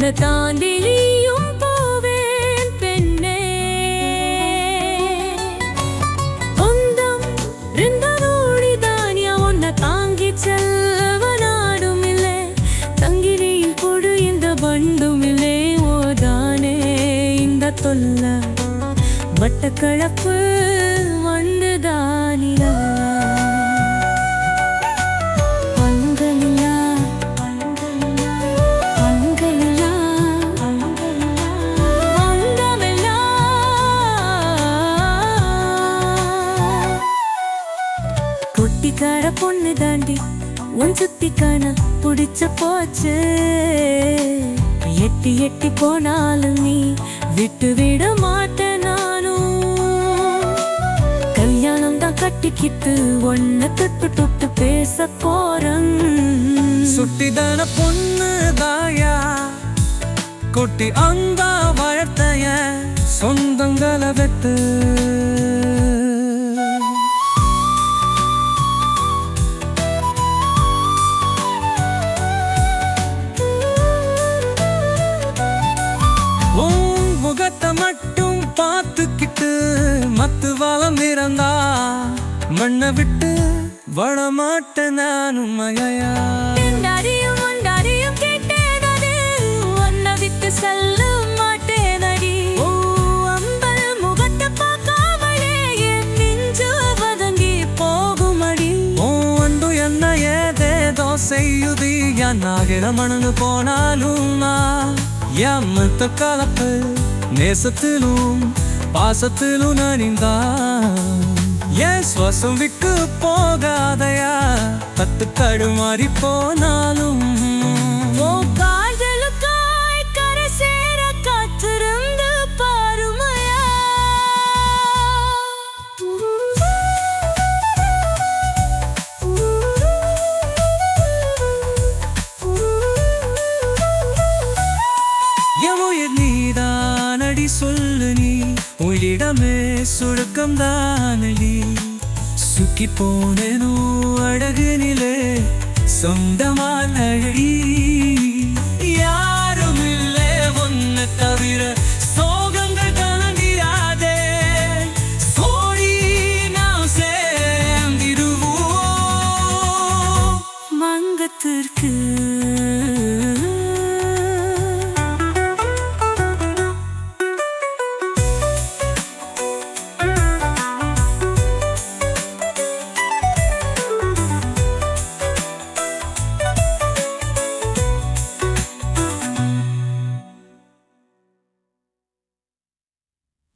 உன்னை தாண்டி நீயும் போவேன் பெண்ணே சொந்தம் ரெண்டனோடி தானியா உன்னை தாங்கி செல்வ நாடும் இல்லை தங்கிரியில் கொடு இந்த பண்டும் இல்லை ஓதானே இந்த தொல்ல மட்டக்களப்பு வந்துதானிலா பங்கலிலா பங்கலிலா பங்கமில்லா குட்டிக்கார பொண்ணு தாண்டி உன் சுத்தி காண புடிச்ச போச்சு எட்டி எட்டி போனாலும் நீ விட்டு விட மாட்டேன் நானும் கல்யாணம் தான் கட்டிக்கிட்டு ஒன்ன தொட்டு தொட்டு பேச போறேன் சுட்டிதான பொண்ணு தாயா கொட்டி அந்த வளர்த்தைய சொந்தங்களை வெத்து உன் முகத்தை மட்டும் பார்த்துக்கிட்டு மத்து வளம் இருந்தா மண்ணை விட்டு வளமாட்டேன் நானும் மகையா திண்டாடியும் உண்டாடியும் கேட்டேனது உன்னை விட்டு செல்ல மாட்டேனடி ஓ அம்பல் முகத்தை பார்க்காமலே என் நெஞ்சு வதங்கி போகுமடி ஓ அன்பு என்ன ஏதேதோ செய்யுது என்னாகிற மணந்து போனாலும் நான் எம்மத்த கலப்பு நேசத்திலும் பாசத்திலும் நனிந்தான் என் சுவாசம் விட்டு போகாதையா தத்து தடுமாறி போனாலும் ஓ காதலுக்காய் கரை சேர காத்திருந்து பாருமையா என் உயிர் நீதானடி சொல்லு நீ உயிரிடமே சுருக்கம் தானடி சுக்கி போனேனோ அழகு நிலே சொந்தமான அழகி யாரும் இல்லை ஒன்ன தவிர